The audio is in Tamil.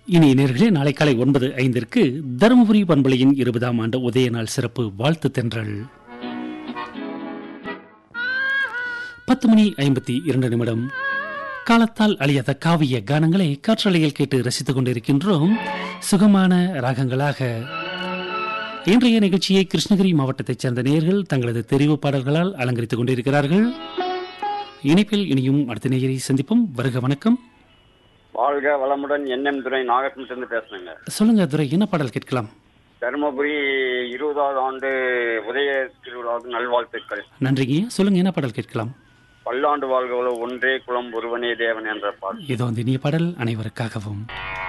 இனி நேர்களே நாளை காலை ஒன்பது ஐந்திற்கு தருமபுரி பண்பலையின் இருபதாம் ஆண்டு உதய நாள் சிறப்பு வாழ்த்து தென்றல் பத்து மணி ஐம்பத்தி இரண்டு நிமிடம் காலத்தால் அழியாத காவிய கானங்களை காற்றலையில் கேட்டு ரசித்துக் கொண்டிருக்கின்றோம் சுகமான ராகங்களாக இன்றைய நிகழ்ச்சியை கிருஷ்ணகிரி மாவட்டத்தைச் சேர்ந்த நேயர்கள் தங்களது தெரிவு பாடல்களால் அலங்கரித்துக் கொண்டிருக்கிறார்கள் இணைப்பில் இனியும் அடுத்த நேயரை சந்திப்போம் வருக வணக்கம் வாழ்க வளமுடன் என்எம் துறை நாகப்பட்டினத்திலிருந்து பேசுறேங்க சொல்லுங்க துரை என்ன பாடல் கேட்கலாம் தருமபுரி இருபதாவது ஆண்டு உதய திருவிழாவுக்கு நல்வாழ்த்துக்கள் நன்றிங்க சொல்லுங்க என்ன பாடல் கேட்கலாம் பல்லாண்டு வாழ்க ஒன்றே குலம் ஒருவனே தேவன் என்ற பாடல் இதோ இந்த இனிய பாடல் அனைவருக்காகவும்